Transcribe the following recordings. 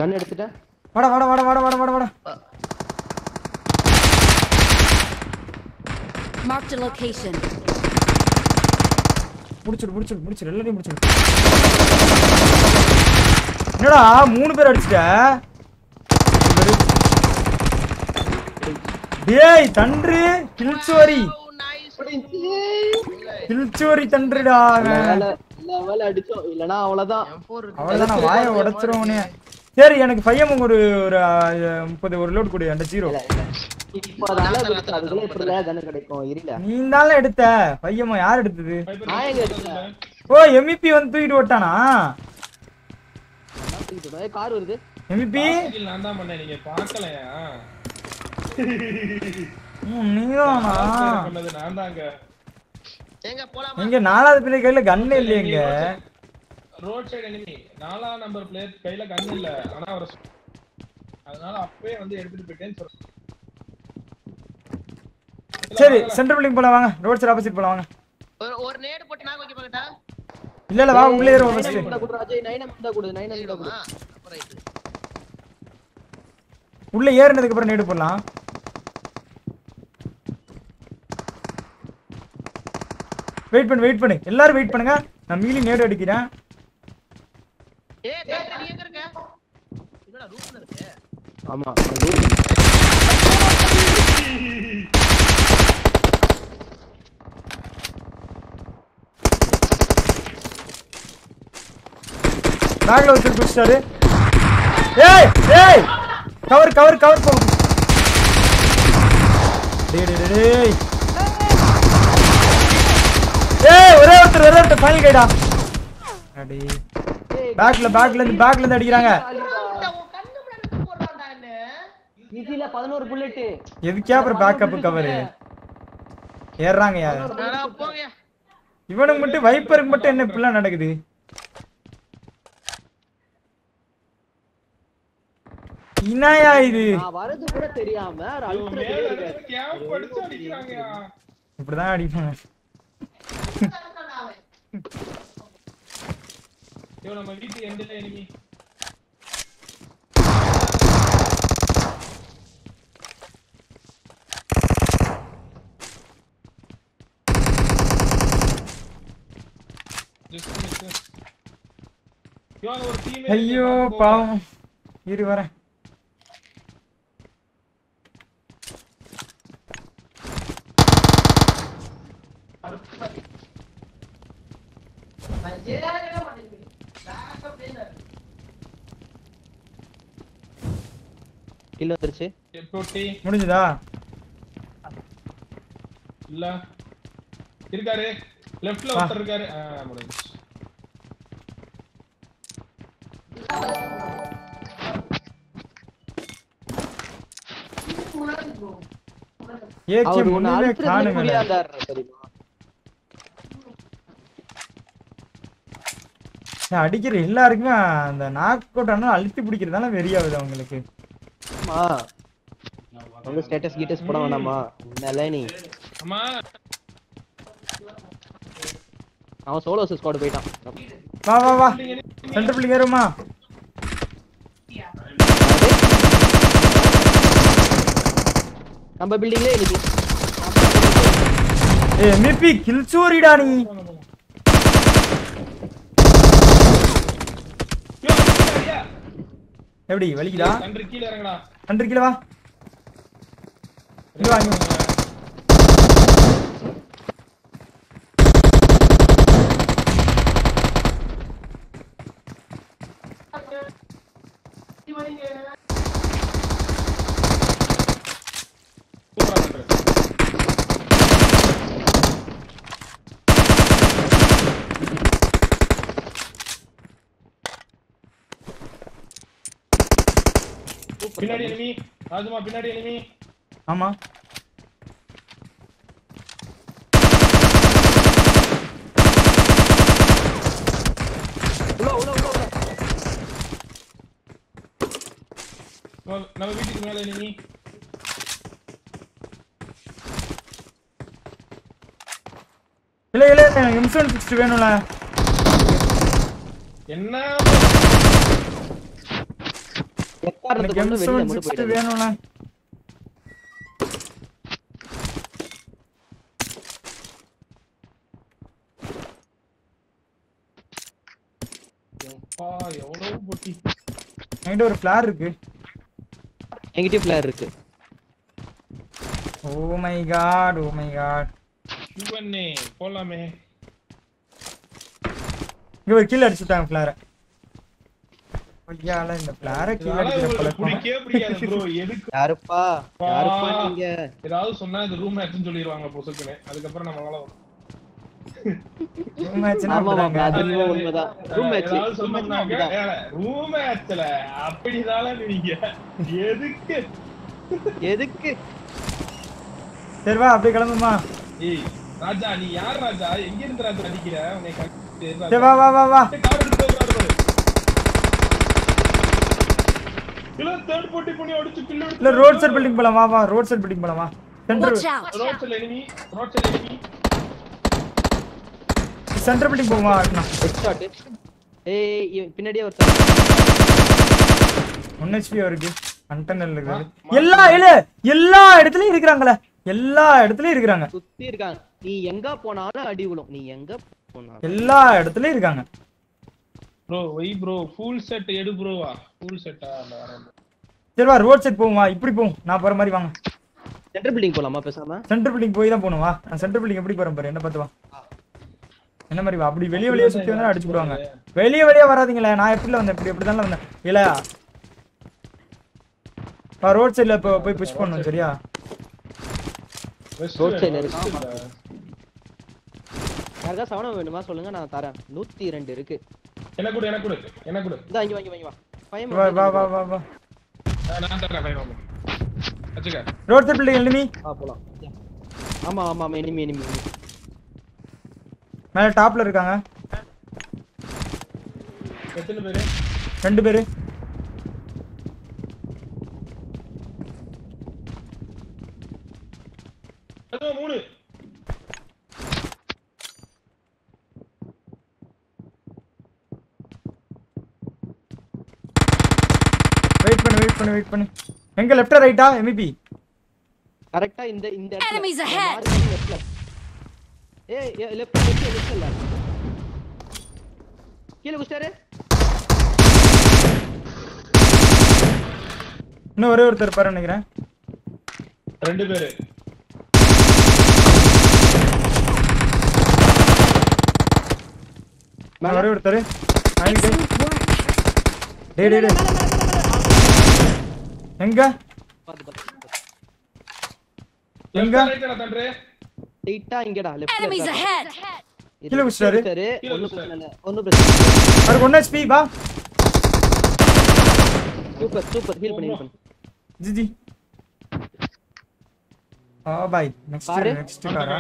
கன் எடுத்துட்டேன் வாடா வாடா வாடா வாடா வாடா வாடா வாடா Marked a location. முடிச்சிடு முடிச்சிடு முடிச்சிடு எல்லாரையும் முடிச்சிடு என்னடா மூணு பேர் அடிச்சிட்ட டேய் தன்று கில்ச்சோரி கில்ச்சோரி தன்றுடா அவன். லெவல் அடிச்சோம் இல்லனா அவ்வளவுதான் அவ்வளவுதான் நான் வாயை உடைச்சிருவனே சரி எனக்கு பையன் ஒரு ஒரு அஹ், முப்பது ஒரு லோட் கொடு அந்த ஜீரோ இப்பதானே கொடுத்த அதுக்குள்ள இப்படில தானே கிடைக்கும் இருல நீ தானே எடுத்த பையமா யார் எடுத்தது நான் எங்க எடுத்தேன் ஓ எம்இபி வந்து தூக்கிட்டு ஓட்டானா கார் வருது எம்இபி கில் நான் தான் பண்ணேன் நீங்க பார்க்கலையா நீதானா பண்ணது நான் தாங்க எங்க போலாம் எங்க நாலாவது பிள்ளை கையில கண்ணு இல்லையங்க ரோட் சைடு எனிமி நாலாம் நம்பர் பிளேயர் கையில கன் இல்ல ஆனா அவர் அதனால அப்பவே வந்து எடுத்துட்டு போயிட்டேன்னு சொல்றேன் சரி சென்ட்ரல் பில்டிங் போலாம் வாங்க ரோட் சைடு ஆப்போசிட் போலாம் வாங்க ஒரு ஒரு நேடு போட்டு நான் வைக்க பாக்கட்டா இல்ல இல்ல வா உள்ளே ஏறுவோம் ஃபர்ஸ்ட் நைன் கொடு அஜய் நைன் இருந்தா கொடு நைன் இருந்தா கொடு அப்புறம் இது உள்ள ஏறினதுக்கு அப்புறம் நேடு போடலாம் வெயிட் பண்ணு வெயிட் பண்ணு எல்லாரும் வெயிட் பண்ணுங்க நான் மீலி நேடு அடிக்கிறேன் ஏய் பேட்டரி நீ எங்க இருக்க என்னடா ரூம்ல இருக்கு ஆமா பேக்ல வச்சு குடிச்சிட்டாரு ஏய் ஏய் கவர் கவர் கவர் போ டேய் டேய், டேய் டேய் ஏய் ஒரே ஒருத்தர் ஒரே ஒருத்தர் ஃபைனல் கைடா அடி பேக்ல பேக்ல இருந்து பேக்ல இருந்து அடிக்கிறாங்க ஈஸில 11 புல்லட் எதுக்கே அப்புறம் பேக்கப் கவர் ஏறாங்க யாரு அடா போங்க இவனுக்கு மட்டும் வைப்பருக்கு மட்டும் என்ன இப்படிலாம் நடக்குது இனாயா இது நான் வரது கூட தெரியாம ஒரு அல்ட்ரா மேல இருந்து கேம்ப் அடிச்சு அடிக்கிறாங்கயா இப்படிதான் அடிப்பாங்க ஐயோ நம்ம வீட்டு எண்ட்ல எனிமி ஜஸ்ட் மிஸ் ஐயோ அங்க ஒரு டீம் ஐயோ பாவம் இரு வரேன் கில் வந்துருச்சு போட்டி முடிஞ்சதா இல்ல இருக்காரு லெஃப்ட்ல ஒருத்தர் இருக்காரு ஆ முடிஞ்சு ஏகே அவர் ஒன்னு முன்னிலே அல்ட்ரா காணுங்க புலியா இருந்தாரு தெரியுமா நான் அடிக்கிற எல்லாருக்குமே அந்த நாக் அவுட் ஆனால் அழுத்தி பிடிக்கிறதால வெறியாகுது அவங்களுக்கு ஆமா உங்க ஸ்டேட்டஸ் கீட்டஸ் போட வேணாமா நல்ல நீ அம்மா அவன் சோலோ ஸ்குவாட் போயிட்டான் வா வா வா சென்டர் பிள்ளைங்க ஏறுமா நம்ம பில்டிங்ல இன்னைக்கு ஏ எம்இபி கில் சோரிடா நீ ஐயோ அடியா எப்படி வலிக்குதா கன்று கீழ இறங்கடா ரெண்டு கிலோ வா இங்க வா, இங்க வா. சூப்பரா பண்றது பின்னாடி எனிமி ராஜுமா பின்னாடி எனிமி ஆமா உள்ள உள்ள உள்ள உள்ள நம்ம நம்ம வீட்டுக்கு மேல எனிமி இல்ல இல்ல எனக்கு இன்சூரன்ஸ் சிக்ஸ்டி வேணும்ல என்ன உட்கார்றதுக்கு எனக்கு ஒண்ணும் M7 வெளியில மட்டும் six போயிடாது வேணும்ண்ணே அப்பா எவ்வளவு பொட்டி என்கிட்ட ஒரு ஃபிளார் இருக்கு என்கிட்ட பிளேயர் இருக்கு oh my god oh my god யூஎன்ஏ போலாமே இங்க ஒரு கீழ அடிச்சுட்டாங்க ஃபிளார ஐயால இந்த ஃபிளார கீழ இதனால அடிக்கிற உங்களுக்கு பழக்கம் பிடிக்கவே பிடிக்காது ப்ரோ எதுக்கு யாருப்பா யாருப்பா நீங்க ஏதாவது சொன்னா இது ரூம் மேட்ச்னு சொல்லிடுவாங்க பொசுக்குன்னு அதுக்கப்புறம் நம்மளால மேட்ச்னா ஆமா ஆமா அப்படிதாங்க. அது என்னமோ உண்மைதான் ரூம் மேட்ச் ஏதாவது ரூம் மேட்ச் சொன்னோம்னாக்க அப்படிதான் ரூம் மேட்ச்ல அப்படிதானே நீங்க எதுக்கு எதுக்கு சரி வா அப்படியே கிளம்புமா ஏய் ராஜா நீ யார் ராஜா எங்க இருந்து ராஜா அடிக்கிற உன்னை கண்டு சரி வா வா வா வா கார் எடுத்து போகிறாரு பாரு இல்ல தேர்ட் போட்டி பண்ணி அடிச்சு கில்ல இல்ல ரோட் சைடு பில்டிங் போலாம் வா வா ரோட் சைடு பில்டிங் போலாம் வா centre Watch out! Road side enemy road side enemy centre building போமா அண்ணா ஹெட் ஷாட் ஏய் இவன் பின்னாடியே ஒருத்தன் ஒன் ஹெச்பி இருக்கு கண்டெய்னர் இருக்குது எல்லா இல்ல எல்லா இடத்துலயும் இருக்கிறாங்களே எல்லா இடத்துலயும் இருக்கிறாங்க சுத்தி இருக்காங்க நீ எங்க போனாலும் அடி விழும் நீ எங்க போனாலும் எல்லா இடத்துலயும் இருக்காங்க ப்ரோ வை ப்ரோ ஃபுல் செட் எடு ப்ரோவா ஃபுல் செட்டா அந்த வரேன் சரி வா ரோட் சைடு போவோம் வா இப்படி போவோம் நான் போற மாதிரி வாங்க சென்டர் பில்டிங் போலாமா பேசாம சென்டர் பில்டிங் போய் தான் போகணும் வா நான் சென்டர் பில்டிங் எப்படி போறேன் பாரு என்ன பார்த்து வா என்ன மாதிரி வா அப்படி வெளிய வெளிய சுத்தி வந்தா அடிச்சு போடுவாங்க வெளிய வெளிய வராதீங்களே நான் எப்படி வந்தேன் இப்படி எப்படி தானே வந்தேன் இல்ல வா ரோட் சைடுல இப்போ போய் புஷ் பண்ணுவோம் சரியா West Road side வேணும், இருக்கா? west இல்ல. யாருக்கா சவனம் வேணுமா சொல்லுங்க நான் தரேன் நூத்தி ரெண்டு இருக்கு எனக்கு கொடு எனக்கு கொடு எனக்கு கொடு இந்தா இங்க வாங்கி வாங்கி வா பையன் வா வா வா வா வா ஆ, நான் தரேன் ஃபைன் வாங்க வச்சுக்க ரோட் சைடு பில்டிங் எனிமி ஆ போலாம் ஆமா ஆமா ஆமா எனிமி எனிமி மேல டாப்ல இருக்காங்க எத்தனை பேரு ரெண்டு பேரு அதோ மூணு வெயிட் பண்ணு வெயிட் பண்ணு வெயிட் பண்ணு எங்க லெஃப்டா ரைட்டா எம்இபி கரெக்டா இந்த இந்த இடத்துல Enemies இந்த ahead. மார்க் லெஃப்ட்ல ஏய் லெஃப்ட் லெஃப்ட் லெஃப்ட் இல்ல கீழ குஸ்டாரு இன்னும் ஒரே ஒருத்தர் இருப்பாரு நினைக்கிறேன் ரெண்டு பேரு நான் ஒரே ஒருத்தர் வாங்கிட்டு Excellent work! டேய் டேய் டேய் எங்க பாத்து பாத்து எங்க? ரைட் நான் தண்டே ரைட்டா இங்கடா லெஃப்ட்ல Enemies ahead! கீழ குதிச்சிட்டாரு. கீழ ஒண்ணு குதிச்சிட்டாரு. பிரச்சனை இல்ல ஒண்ணு பிரச்சனை இல்ல அவருக்கு ஒன் ஹெச்பி வா சூப்பர் சூப்பர் ஹீல் பண்ணி heal பண்ணு ஜிஜி ஆ பாய் நெக்ஸ்ட் பாரு. நெக்ஸ்ட் காரா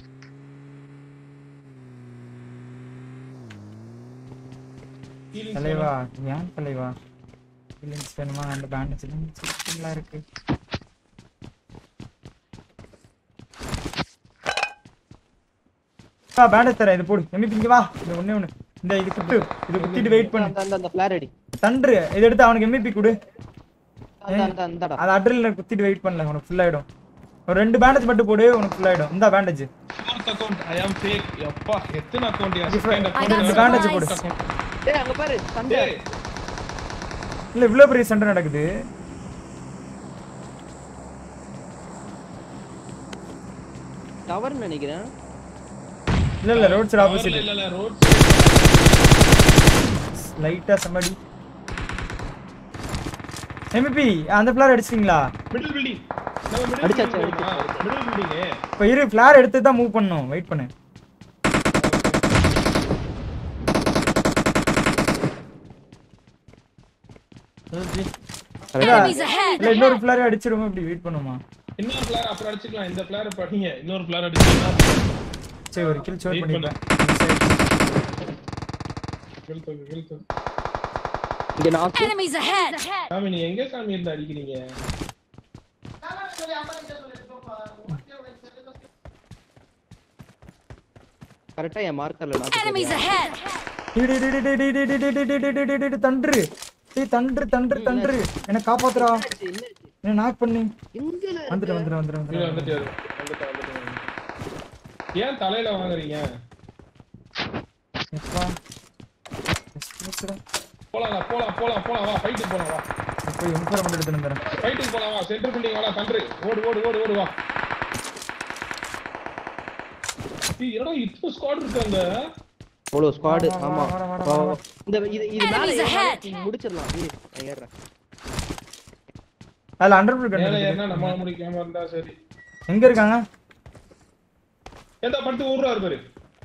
தலைவா ஏன் தலைவா ஃபீலிங்ஸ் வேணுமா அந்த பேண்டேஜ் சிம்பிளா இருக்கு வா பேண்டேஜ் தரேன் இது போடு எம்இபி இங்க வா இது ஒண்ணே ஒண்ணு இந்த இது குத்து இது குத்திட்டு வெயிட் பண்ணு அந்த அந்த அந்த ஃபிளார் அடி தண்டு இதை எடுத்து அவனுக்கு எம்இபி கொடு அந்த அந்த அந்தடா அது அட்ரில் குத்திட்டு வெயிட் பண்ணல உனக்கு ஃபுல் ஆயிடும் ஒரு ரெண்டு பேண்டேஜ் மட்டும் போடு உனக்கு ஃபுல் ஆயிடும் இந்த bandage fourth account I am fake எப்பா எத்தனை அக்கவுண்ட் யா Different. செகண்ட் I got இந்த பேண்டேஜ் போடு supplies. ஏய் அங்க பாரு சண்டை டேய் இல்ல இவ்வளவு பெரிய சண்டை நடக்குது டவர்னு நினைக்கிறேன் இல்ல இல்ல ரோட் சைடு ஆப்போசிட் இல்ல இல்ல ரோட் லைட்டா சம்படி எம்இபி அந்த பிளார் அடிச்சிட்டீங்களா மிடில் பில்டிங் நம்ம மிடில் அடிச்சாச்சு, பில்டிங் அடிச்சாச்சு. மிடில் பில்டிங் இப்ப இரு பிளார் எடுத்து தான் மூவ் பண்ணும் வெயிட் பண்ணு Enemies ahead! இல்ல இன்னொரு பிளார் அடிச்சிருவோம் இப்படி வெயிட் பண்ணுமா இன்னொரு பிளேயர் அப்புறம் அடிச்சுக்கலாம் இந்த பிளேயர் படிங்க இன்னொரு பிளேயர் அடிச்சுக்கலாம் சரி ஒரு கில் சோர் Wait பண்ணிட்டேன் கில் தூக்கு கில் தூக்கு இங்க நாக்கு Enemies ahead! சாமி நீ எங்க சாமி இருந்து அடிக்கிறீங்க கரெக்டா என் மார்க்கர்ல நாக்கு Enemies ahead! டேய், டேய், டேய், டேய், டேய், டேய், டேய், டேய், டேய், டேய், டேய், டேய், டேய், தண்டுரு டேய் தண்டு தண்டு தண்டு என்ன காப்பாத்துறா என்னாச்சு, என்னாச்சு? என்ன நாக் பண்ணு எங்கல வந்துட்டு வந்துட்டு வந்துட்டு கீழே வந்துட்டு வந்துட்டாரு வந்துட்டா வந்துட்டா ஏன் தலையில வாங்குறீங்க எப்பா எஸ்பிரஸ்டா. போலாம் போலாம் போலாம் போலாம் வா ஃபைட்டுக்கு போலாம் வா போய் எம்பரம் மட்டும் எடுத்துட்டு வந்துடுறேன் ஃபைட்டுக்கு போலாம் வா சென்டர் பில்டிங் வாடா தன்று ஓடு ஓடு ஓடு ஓடு வா ஏய், என்னடா இத்தனை ஸ்குவாட் இருக்காங்க அவ்வளோ ஸ்குவாடு வா, வா, ஆமா வா, வா, வா, வா, வா. இந்த இது இது மேல Enemies ஏறினா ahead. முடிச்சிடலாம் இரு, நான் ஏறுறேன் அதுல அண்டர் பில் மேல ஏறினா கண்டு நம்மளால முடிக்காம இருந்தா சரி எங்க இருக்காங்க எந்த படுத்து ஊர்றாரு பாரு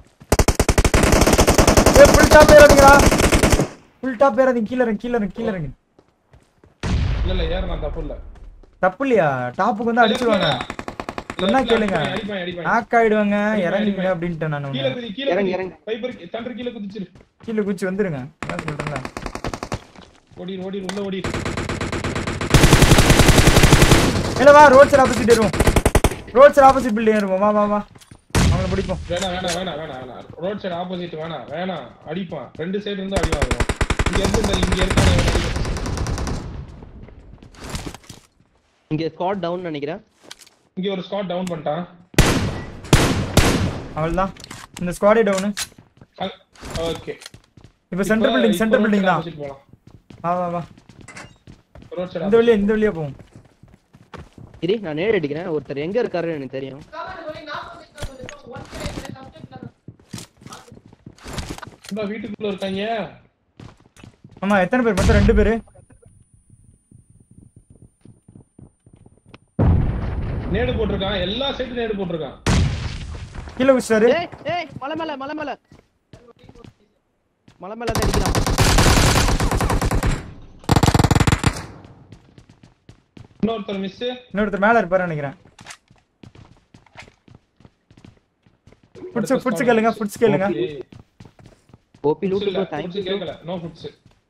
ஏ ஃபுல் டாப் ஏறாதீங்கடா ஃபுல் டாப் ஏறாதீங்க கீழ இறங்க கீழ இறங்க கீழ இறங்க இல்ல இல்ல ஏறனா தப்பு இல்ல தப்பு இல்லையா டாப்புக்கு வந்து அடிச்சிருவாங்க சொன்னா கேளுங்க அடிப்பான் அடிப்பான் நாக் ஆயிடுவாங்க இறங்குங்க அப்படின்ட்டு நான் கீழே குதி கீழே இறங்கு, குதி இறங்கு. பைப்பர் தன்று கீழே குதிச்சிரு கீழே குச்சி வந்துருங்க அதான் சொல்றேன்ல ஓடி ஓடி உள்ள ஓடி இல்ல வா ரோட் சைடு ஆப்போசிட் ஏறுவோம் ரோட் சைடு ஆப்போசிட் பில்டிங் ஏறுவோம் வா வா வா அவங்கள பிடிப்போம் வேணாம் வேணாம் வேணாம் வேணாம் வேணாம் ரோட் சைடு ஆப்போசிட் வேணாம் வேணாம் அடிப்பான் ரெண்டு சைடு இருந்து அடி வாங்குவோம் இங்க இருந்து இந்த இங்க இருக்கானே இவனை அடி. இங்க ஸ்குவாட் டவுன் நினைக்கிறேன் இங்க ஒரு ஸ்காட் டவுன் பண்ணிட்டான் அவள்தான் இந்த ஸ்குவாடே டவுனு ஓகே இப்போ சென்டர் பில்டிங் சென்டர் பில்டிங் தான் போலாம் வா வா வா ரோட் இந்த சைடு வழியா இந்த வழியா போவோம் இரு நான் நேடு அடிக்கிறேன் ஒருத்தர் எங்க இருக்காருன்னு எனக்கு தெரியும் இந்த வீட்டுக்குள்ள இருக்காங்க ஆமா எத்தனை பேர் மொத்தம் ரெண்டு பேரு நேடு போட்டிருக்கான் எல்லா சைடும் நேடு போட்டிருக்கான் கீழே குச்சிட்டாரு ஏய் ஏய் மலை மேல மலை மேல மலை மேல தான் அடிக்கிறான் இன்னொருத்தர் மிஸ் இன்னொருத்தர் மேல இருப்பாரு நினைக்கிறேன் ஃபுட்ஸ் ஃபுட்ஸ் கேளுங்க ஃபுட்ஸ் கேளுங்க OP loot bro thank you கேட்கல நோ ஃபுட்ஸ்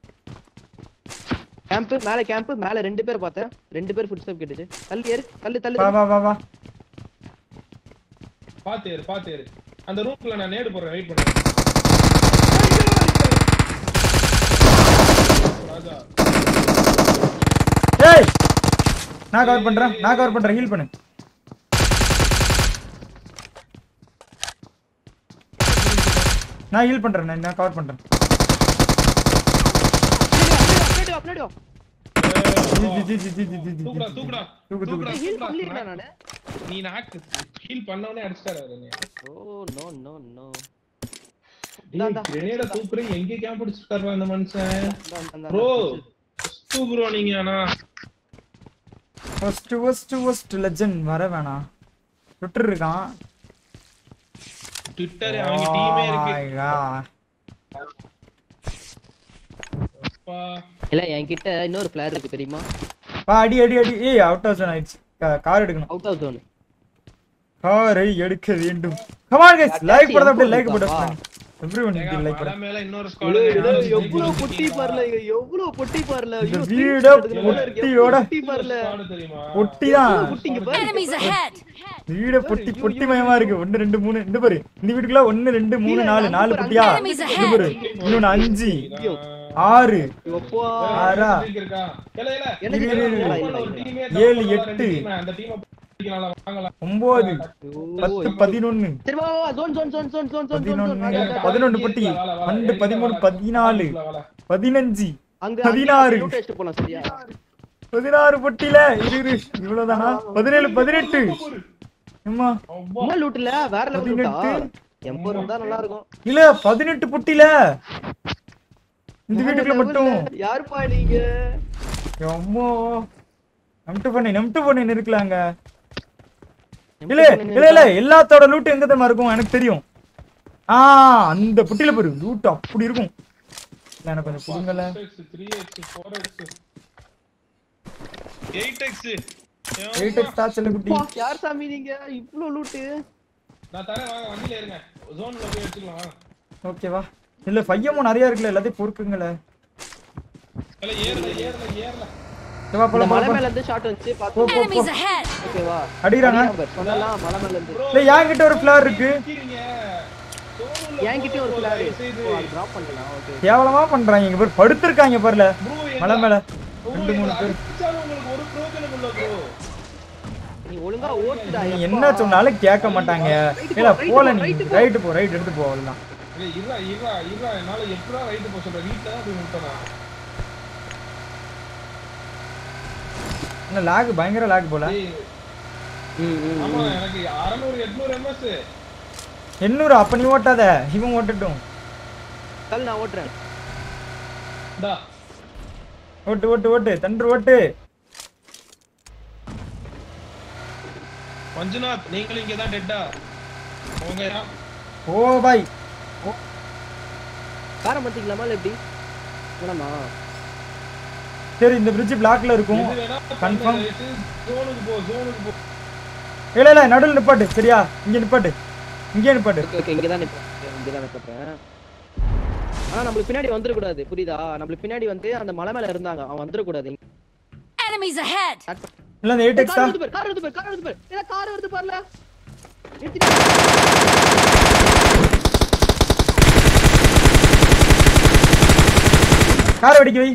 கேம்ப் மேல கேம்ப் மேல ரெண்டு பேர் பார்த்தேன் ரெண்டு பேர் ஃபுட் ஸ்டெப் கேட்டுச்சு தள்ளி ஏறு தள்ளு தள்ளு வா வா வா வா பாத்து ஏறு பாத்து ஏறு அந்த ரூம்குள்ள நான் நேடு போடுறேன் வெயிட் பண்ணுங்க ராஜா ஏய் நான் கவர் பண்றேன் நான் கவர் பண்றேன் ஹீல் பண்ணு நான் ஹீல் பண்றேன் நான் நான் கவர் பண்றேன் பின்னாடி வா, பின்னாடி வா. G, G, G, G, G, G, G, தூக்குடா ஜி. தூக்குடா தூக்கு, தூக்கு. தூக்குடா ஹீல் தூக்குடா பண்ணலையா நானு நீ நாக்கு ஹீல் பண்ணவனே அடிச்சிட்டாரு அவரு என்னைய. ஓ நோ நோ நோ டேய் கிரேனேட தூக்குறீங்க எங்க கேம்ப் அடிச்சிட்டாரா இந்த மனுஷன் ப்ரோ ப்ரோ ஸ்டூ ப்ரோ நீங்க ஆனா ஃபர்ஸ்ட் ஃபர்ஸ்ட் ஃபர்ஸ்ட் லெஜெண்ட் வர வேணாம் ட்விட்டர் இருக்கான் ட்விட்டர் அவங்க டீமே இருக்கு Oh my God. அப்பா இல்ல என்கிட்ட இன்னொரு பிளேயர் இருக்கு தெரியுமா வா அடி அடி அடி ஏய் அவுட் ஆஃப் ஜோன் ஆயிடுச்சு கார் எடுக்கணும் அவுட் ஆஃப் ஜோன் காரை எடுக்க வேண்டும் கமான் கைஸ் லைக் போடுறது அப்படியே லைக் போடு இருக்கா? எவ்ரிவன் ஏங்க, லைக் போடு மலை மேல இன்னொரு எவ்வளவு பொட்டி பாருல இங்க எவ்வளவு பொட்டி பாருல இந்த ஐயோ, வீடே screenshot எடுக்கணும் போல இருக்கு. பொட்டியோட எவ்வளவு பொட்டி பாருல தெரியுமா பொட்டி தான் பொட்டிங்க பாரு Enemies ahead! வீட பொட்டி பொட்டி மயமா இருக்கு ஒன்னு ரெண்டு மூணு இந்த பாரு இந்த வீட்டுக்குள்ள ஒன்னு ரெண்டு மூணு நாலு நாலு பொட்டியா Enemies இந்த பாரு இன்னொன்னு அஞ்சு ஆறு எப்பா ஆறா இருக்கா இல்ல இல்ல எனக்கு இரு, இரு, தெரியல, இரு. இல்ல, ஒரு இல்ல. டீமே ஏழு, தப்பு எட்டு. ரெண்டு team, அந்த டீமை பிடிக்கலாம் வாங்கலாம் ஒன்பது ஐயோ, பத்து பதினொன்னு சரி வா வா zone zone zone zone zone zone zone பதினொன்னு பதினொன்னு பொட்டி பன்னெண்டு பதிமூணு பதினாலு பதினஞ்சு அங்க பதினாறு. லூட் அடிச்சிட்டு போலாம் சரியா பதினாறு பொட்டில இரு இரு இவ்வளவுதானா பதினேழு பதினெட்டு அம்மா சும்மா லூட்ல வேற லெவல் லூட்டா பதினெட்டு. எம்பது இருந்தா நல்லா இருக்கும் இல்ல பதினெட்டு பொட்டில இந்த வீட்டுக்குள்ள மட்டும் யாருப்பா நீங்க அம்மோ நம்ட்டு பண்ணி நம்ட்டு பண்ணி இருக்கலாங்க இல்ல இல்ல இல்ல எல்லாத்தோட லூட் எங்க தெரியுமா இருக்கும் எனக்கு தெரியும் ஆ அந்த புட்டில பாரு லூட் அப்படி இருக்கும் இல்ல எனக்கு கொஞ்சம் கொடுங்கல three X four X eight X eight X தாச்சல குட்டி அப்பா, யார் சாமி நீங்க இவ்ளோ லூட்டு நான் தரேன் வாங்க வண்டியில இருங்க ஜோன்ல போய் எடுத்துக்கலாம் வாங்க ஓகேவா இல்ல பையமும் நிறைய இருக்குல்ல எல்லாத்தையும் பொறுக்குங்களே இல்ல ஏறல ஏறல ஏறல சரி, வா, இந்த போலாம், மலை போலாம், மேல போலாம். இருந்து ஷாட் வந்துச்சு போ பாத்து போ போ Enemies ahead! ஓகேவா அடிக்கிறாங்க சொல்லலாம் மலை மேல இருந்து இல்ல என்கிட்ட ஒரு ஃபிளார் இருக்கு நிக்கிறீங்க என்கிட்டயும் ஒரு பிளாரு செய்து டிராப் பண்ணலாம் ஓகே கேவலமா பண்றாங்க இங்க பேர் படுத்திருக்காங்க பாருல ப்ரோ மலை மேல உங்களுக்கு மூணு பேர். அடிச்சாலும் உங்களுக்கு ஒரு பிரயோஜனம் இல்ல ப்ரோ நீ ஒழுங்கா ஓட்டுடா நீ எப்பா. என்ன சொன்னாலும் கேட்க மாட்டாங்க Right இல்ல போ, right போல போ, நீ right போ. ரைட்டு போ ரைட் எடுத்து போ அவ்வளவுதான் ஏய், இருடா இருடா இருடா என்னால எப்படா ரைட்டு போக சொல்ற வீட்டுல தான் போய் விட்டனா என்ன லாக் பயங்கர லாக் போல ஏய் ம், ம், ஆமா ம். எனக்கு 600 800 எம்எஸ் எண்ணூறு அப்ப நீ ஓட்டாத இவன் ஓட்டட்டும் தள்ளு, நான் ஓட்டுறேன் டா ஓட்டு ஓட்டு ஓட்டு தன்று ஓட்டு மஞ்சுநாத் நீங்களும் இங்க தான் டெட்டா போங்கயா ஓ பாய் காரம் பண்ணிக்கலாமா இல்ல எப்படி வேணாமா சரி இந்த பிரிட்ஜ் பிளாக்ல இருக்கும் எது வேணா Confirm. ஜோனுக்கு போ ஜோனுக்கு போ இல்ல இல்ல நடுவில் நிப்பாட்டு சரியா இங்க நிப்பாட்டு இங்கே நிப்பாட்டு ஓகே ஓகே இங்கதான் நிப்பேன் இங்கதான் நிப்பேன் ஆனா நம்மளுக்கு பின்னாடி வந்துடக்கூடாது புரியுதா நம்மளுக்கு பின்னாடி வந்து அந்த மலை மேல இருந்தாங்க அவன் வந்துடக்கூடாது Enemies ahead! இல்ல இந்த எயிட் எக்ஸ்டா கார் வருது பாரு கார் வருது பாரு கார் வருது பாரு ஏதா கார் வருது பாருல நிறுத்திட்டு காரை வெடிக்க வை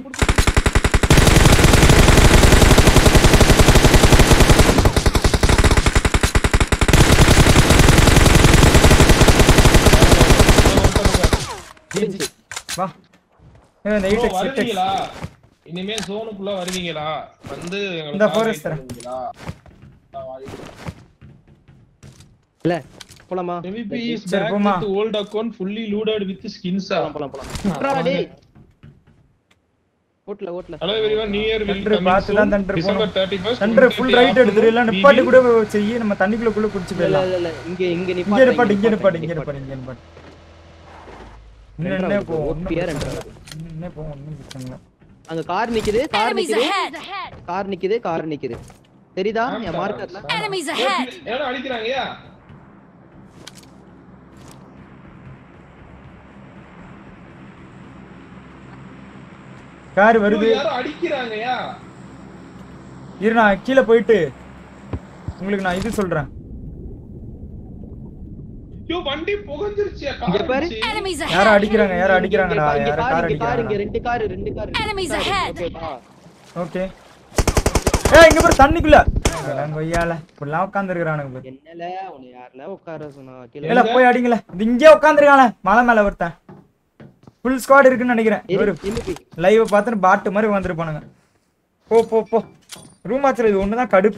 முடிஞ்சுச்சு. வா ஏய், இந்த eight Bro, X eight X வருவீங்களா இனிமே ஜோனுக்குள்ள வருவீங்களா வந்து எங்களுக்கு இந்த call forest right தரேன். பண்ணுவீங்களா? நான் வாடி. இல்ல போலாமா MVP is சரி, back போம்மா. with old account fully loaded with skins ஆ? போலாம் போலாம் போலாம் விட்றாடா டேய் ஓட்டல ஓட்டல Hello everyone, New Year will thunder coming பார்த்து soon. தான் தண்டர் December போகணும் 31st, தண்டர் 1:30 ஃபுல் ரைட் எடுத்துரு இல்ல afternoon, நிப்பாட்டி we கூட செய்யி நம்ம தண்ணிக்குள்ள குடிச்சு இல்ல போயிடலாம் இல்ல இல்ல இங்க இங்க இங்க நிப்பாட்டு நிப்பாட்டு இங்க நிப்பாட்டு இங்க நிப்பாட்டு இங்க நிப்பாட்டு இன்னும் ரெண்டரை என்ன ஆகுது, போவோம் OPR ஒன்றும் ரெண்டரை என்ன போவோம் ஒன்றும் பிரச்சனை இல்லை அங்க கார் நிக்குது கார் Enemies நிக்குது ahead! கார் நிக்குது கார் நிக்குது தெரியுதா என் மார்க்கர்ல Enemies ஏய், ahead! எவனோ அடிக்கிறாங்கயா? கார் ஐயோ, வருது யாரோ அடிக்கிறாங்கயா? இரு நான் கீழே போயிட்டு உங்களுக்கு நான் இது சொல்றேன் ஐயோ, வண்டி புகைஞ்சிருச்சுயா, car இங்க பாரு. அடிச்சு. Enemies யாரோ ahead! அடிக்கிறாங்க யாரோ அடிக்கிறாங்கடா இங்க யாரோ கார் கார் இங்க கார் இங்க அடிக்கிறாங்க ரெண்டு கார் ரெண்டு கார் Enemies ahead. ஓகேவா ஓகே ஏய் இங்க பாரு தண்ணிக்குள்ள அடங்க கொய்யால இப்படிலாம் உட்காந்துருக்கானுங்க பாரு என்னல உன்னை யாருல உட்கார சொன்னா கீழே இல்ல போய் அடிங்களே இது இங்கே உட்காந்துருக்கானே மலை மேல ஒருத்தன் ஃபுல் ஸ்குவாட் இருக்குன்னு நினைக்கிறேன் ஒரு எம்பி லைவ் பார்த்துட்டு பாட்டு மாதிரி வந்திருப்பானுங்க போ போ போ ரூம் ஆச்சுல இது ஒண்ணுதான் கடுப்பு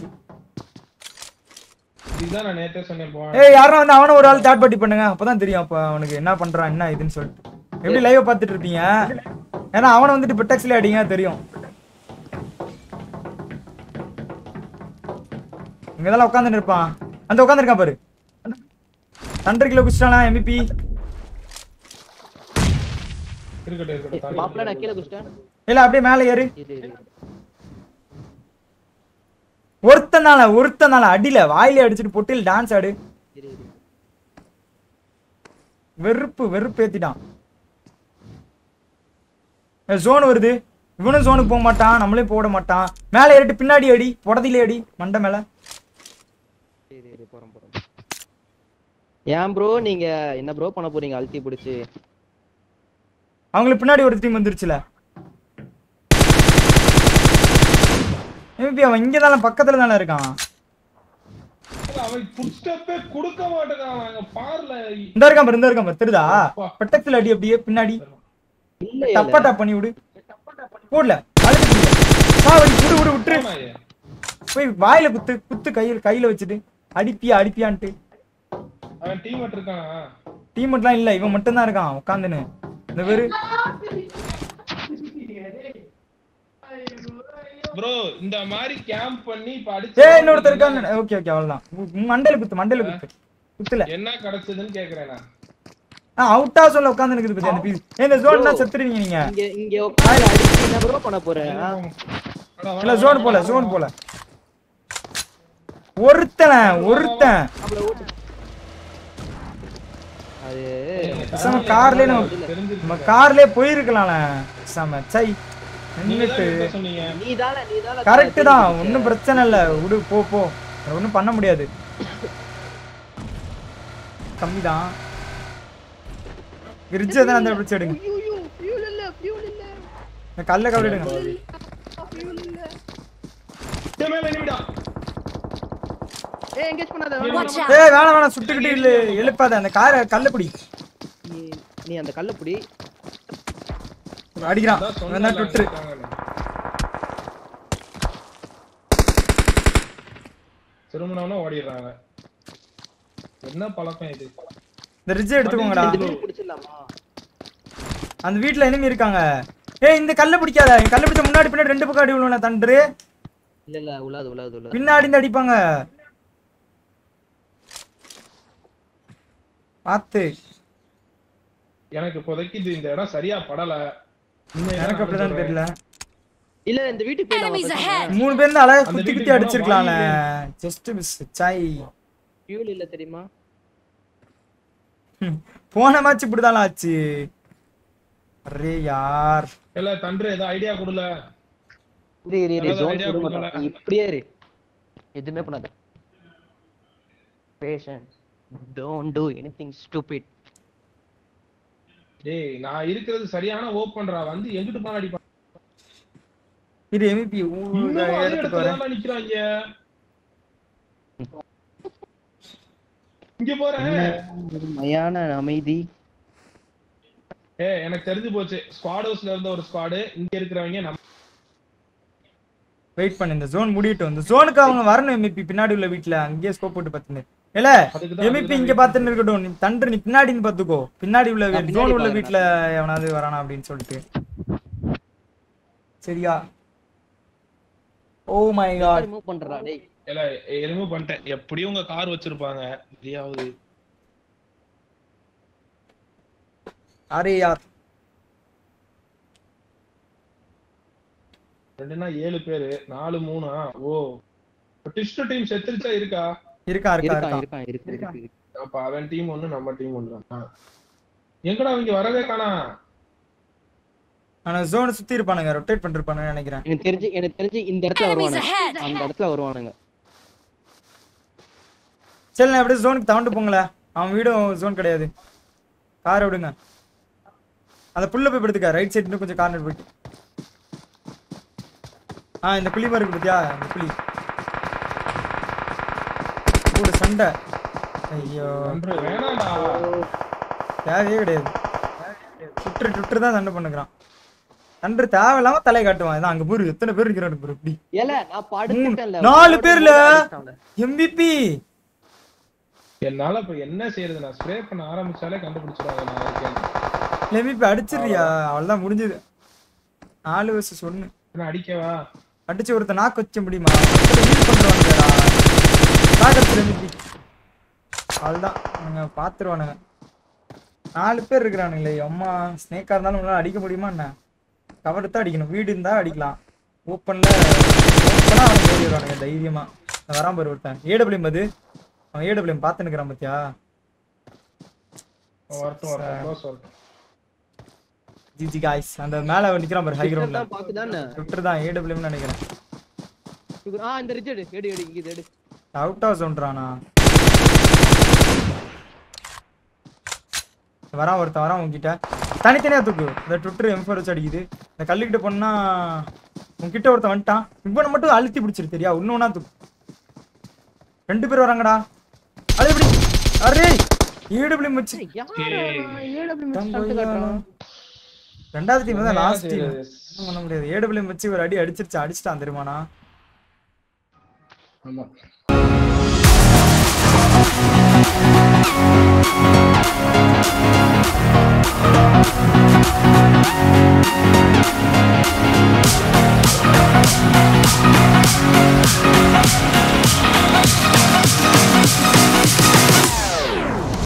இதுதான் நான் நேத்தே சொன்னேன் போ. ஏய் யாரும் வந்து அவனை ஒரு ஆள் தேர்ட் பார்ட்டி பண்ணுங்க அப்பதான் தெரியும் அப்ப அவனுக்கு என்ன பண்றான் என்ன இதுன்னு சொல்லிட்டு எப்படி லைவ் பார்த்துட்டு இருப்பீங்க ஏன்னா அவனை வந்துட்டு பெட்டக்ஸ்ல அடிங்க தெரியும் இங்கதான் உட்காந்துட்டு இருப்பான் அந்த உட்காந்துருக்கான் பாரு ரெண்டரை கிலோ குச்சிட்டானா எம்பிபி இருக்கட்டும், இருக்கட்டும், தாண்டி மாப்பிள்ள நான் கீழே குச்சிட்டேன் இல்ல அப்படியே மேல ஏறு இரு இரு ஒருத்தனால ஒருத்தனால அடியில வாயிலே அடிச்சுட்டு பொட்டில் டான்ஸ் ஆடு இரு இரு வெறுப்பு வெறுப்பு ஏத்திட்டான் ஜோன் வருது இவனும் ஜோனுக்கு போக மாட்டான் நம்மளையும் போட மாட்டான் மேல ஏறிட்டு பின்னாடி அடி புடதிலே அடி மண்டை மேல இரு இரு போறோம் போறோம் ஏன் ப்ரோ நீங்க என்ன ப்ரோ பண்ண போறீங்க அழுத்தி பிடிச்சி அவங்களுக்கு பின்னாடி ஒரு டீம் வந்துருச்சுல மேபி அவன் இங்க தானே பக்கத்துல தானே இருக்கான் அவன் footstep ஏ கொடுக்க மாட்டேங்கிறான் அவன். அங்க பாருல. இந்த இருக்கான் பாரு இந்த இருக்கான் பாரு தெரியுதா பெட்டக்ஸ்ல அடி அப்படியே பின்னாடி இல்ல டப்பா டப் பண்ணி விடு போடல அழுத்து பிடிக்க. சாவடி விடு விடு விட்டுரு ஆமாய்யா. போய் வாயில குத்து குத்து கையில கையில வச்சுட்டு அடிப்பியா அடிப்பியான்ட்டு அவன் teammate இருக்கானா? டீமெட்லாம் இல்ல இவன் மட்டும் தான் இருக்கான் உட்காந்துன்னு இந்த பேரு bro, இந்த மாதிரி camp பண்ணி இப்ப அடிச்சு ஏ இன்னொருத்தர் இருக்கான் ஓகே ஓகே அவ்வளவுதான் உ- உ- மண்டையில குத்து மண்டையில குத்து குத்துல என்ன கிடைச்சதுன்னு கேக்குறேன் நான் ஆ அவுட்டா சொல்ல உட்காந்து இருக்குது பத்தி அந்த பீஸ் இந்த ஜோன் தான் செத்துருவீங்க நீங்க இங்க இங்க உட்கார்ந்து அடிச்சு என்ன ப்ரோ பண்ண போற ஆ? அட, இல்ல வாடா, ஜோன் வாடா, போல வாடா, ஜோன் வாடா. போல ஒருத்தனை ஒருத்தன் நம்மள ஓட்டு அது பேசாம கார்லயே நம்ம தெரிஞ்சிருச்சு. நம்ம கார்லயே போயிருக்கலாம்ல செம சை நீங்க நின்னுட்டு தான் என்ன சொன்னீங்க நீதானே நீதானே கரெக்ட் தான் ஒன்றும் பிரச்சனை இல்ல விடு போ போ ஒன்றும் பண்ண முடியாது கம்மி தான் கிரிட்ஜை தான் அந்த பிடிச்சி எடுங்க ஐயோ fuel இல்ல fuel இல்ல இந்த கல்ல கவிடுங்க டேய், மேல enemy-டா. ஏய் எங்கேஜ் பண்ணாத Watch out! ஏய் வேணாம் வேணாம் சுட்டுக்கிட்டு இல்ல எழுப்பாத அந்த காரை கல்ல பிடி நீ நீ அந்த கல்ல புடி அடிக்கிறான் அதான் இவன் தான் சொன்னேன்ல, ட்விட்டர் இருக்காங்கன்னு. திரும்பினவன ஓடிடுறாங்க என்ன பழக்கம் இது இந்த ரிட்ஜ் எடுத்துக்கோங்கடா இந்த வீடு பிடிச்சிடலாமா அந்த வீட்ல enemy இருக்காங்க ஏய் இந்த கல்ல பிடிக்காத இந்த கல்ல பிடிச்ச முன்னாடி பின்னாடி ரெண்டு பக்கம் அடி விழுவல தண்டு இல்ல இல்ல உலாது உலாது உலாது பின்னாடி இருந்து அடிப்பாங்க பாத்து எனக்கு இப்போதைக்கு இது இந்த இடம் சரியா படல உண்மையா எனக்கு நான் அப்படிதான் சொல்றேன். தெரியல இல்ல இந்த வீட்டுக்கு Enemies ahead! மூணு பேர் தான் அழகா அந்த குத்தி குத்தி வீட்டுக்கு போனா அடிச்சிருக்கலாம்ல வாங்கி ஜஸ்ட் மிஸ் சாய் ஃபியூல் இல்ல தெரியுமா ஹம். போன மேட்ச் இப்படிதான் ஆச்சு அரே யார் இல்ல தன்று ஏதோ ஐடியா கொடுல இரு இரு இரு அதாவது ஜோன் idea போட கொடுக்கல. மாட்டான் நீ இப்படியே இரு எதுவுமே பண்ணாத patience don't do anything stupid டேய் நான் இருக்கிறது சரியான ஓப்பன்ரா வந்து எங்கிட்டு போன அடிப்பான் இது எம்பிபி இன்னும் அதே எடுத்துட்டு இடத்துல வரேன் தான் நிக்கிறாங்க இங்க போறேன் மயான அமைதி ஏய் எனக்கு தெரிஞ்சு போச்சு ஸ்குவாட் ஹவுஸ்ல இருந்த ஒரு ஸ்குவாடு இங்க இருக்கிறவங்க நம்ம வெயிட் பண்ணு இந்த ஜோன் முடியட்டும் இந்த ஜோனுக்கு அவங்க வரணும் எம்பிபி பின்னாடி உள்ள வீட்ல அங்கேயே ஸ்கோப் போட்டு பார்த்துன்னு இல்ல அதுக்கு தான் எம்பிபி இங்க பாத்துன்னு இருக்கட்டும் நீ தண்டு நீ பின்னாடி இருந்து பாத்துக்கோ பின்னாடி உள்ள நான் பின்னாடி ஜோன் உள்ள பாக்குறேன். வீட்ல எவனாவது வரானா அப்படின்னு சொல்லிட்டு சரியா ஓ மை காட் ரிமூவ் பண்றா டேய் இல்ல ரிமூவ் பண்ணிட்டேன் எப்படியும் உங்க கார் வச்சிருப்பாங்க எப்படியாவது அரே யார் ரெண்டுனா ஏழு பேரு நாலு மூணா ஓ டிஸ்ட் டீம் செத்துருச்சா இருக்கா இருக்கா இருக்கா இருக்கான் இருக்கா இருக்கான் இருக்கு இருக்கு இருக்கு. அப்ப அவன் டீம் ஒண்ணு நம்ம டீம் ஒண்ணு தான் எங்கடா அவங்க வரவே காணா ஆனா ஜோனை சுத்தி இருப்பானுங்க ரொட்டேட் பண்ணிருப்பானுங்க நினைக்கிறேன் எனக்கு தெரிஞ்சு எனக்கு தெரிஞ்சு இந்த இடத்துல Enemies வருவானுங்க ahead! அந்த இடத்துல வருவானுங்க சரி நான் அப்படியே ஜோனுக்கு தவண்டு போங்களேன் அவன் வீடும் ஜோன் கிடையாது காரை விடுங்க அந்த புல்ல போய் படுத்துக்க ரைட் சைடு இன்னும் கொஞ்சம் கார்னர் போயிட்டு ஆ இந்த புலி மாதிரி இருக்கு பாத்தியா இந்த புலி கூட சண்டை ஐயோ அன்று வேணாம்டா தேவையே கிடையாது சுற்று சுற்று தான் சண்டை பண்ணுகிறான் சண்டை தேவையில்லாம தலை காட்டுவான் இதான் அங்க போரு எத்தனை பேர் இருக்கிறாரு பாரு இப்படி ஏல நான் படுத்துட்டேன்ல நாலு பேர்ல எம்பிபி என்னால இப்ப என்ன செய்யறது நான் ஸ்ப்ரே பண்ண ஆரம்பிச்சாலே கண்டுபிடிச்சிருவாங்க நான் இருக்கேன் எம்பிபி அடிச்சிடுறியா அவ்வளவுதான் முடிஞ்சது நாலு வருஷம் சொன்னு என்ன அடிக்கவா அடிச்சு ஒருத்த நாக்கு வச்ச முடியுமா ஹீல் பண்றானுங்கடா தாக்கத்துல எம்பிபி அவ்வளவுதான் அவங்க பாத்துருவானுங்க நாலு பேர் இருக்கிறானுங்களே அம்மா ஸ்னேக்கா இருந்தாலும் உங்களால அடிக்க முடியுமா என்ன கவர் தான் அடிக்கணும் வீடு இருந்தா அடிக்கலாம் ஓப்பன்ல ஓப்பனா அவன் ஓடிடுவானுங்க தைரியமா நான் வராம பாரு ஒருத்தன் ஏடபிள்யூம் அது அவன் ஏடபிள்யூம் பாத்துனுக்குறான் பாத்தியா வரட்டும் வரட்டும் க்ளோஸ் வரட்டும் ஜிஜி காய்ஸ் அந்த மேல நிக்கிறான் பாரு ஹை கிரவுண்ட்ல தான் பாக்குதானே ட்விட்டர் தான் ஏடபிள்யூம்னு நினைக்கிறேன் ஆ இந்த ரிட்ஜ் எடு எடு எடு இங்க இது எடு அவுட் ஆஃப் சொல்றானா வரான் ஒருத்தன் வரான் உன்கிட்ட தனித்தனியா தூக்கு இந்த ட்விட்டர் எம்ஃபோர் வச்சு அடிக்குது இந்த கல்லுக்கிட்ட போனா உன்கிட்ட ஒருத்தன் வந்துட்டான் இவனை மட்டும் அழுத்தி பிடிச்சிரு தெரியா இன்னொன்னா தூக்கு ரெண்டு பேர் வராங்கடா அது எப்படி அரே ஏடபிள்யூ மச்சு யாரா ஏடபிள்யூ மிஸ் தம்பி காட்டுறான் ரெண்டாவது டீம் தான் என்ன லாஸ்ட் டீம் செய்யறது? ஒண்ணும் பண்ண முடியாது ஏடபிள்யூ வச்சு ஒரு அடி அடிச்சிருச்சு அடிச்சிட்டான் தெரியுமாண்ணா ஆமா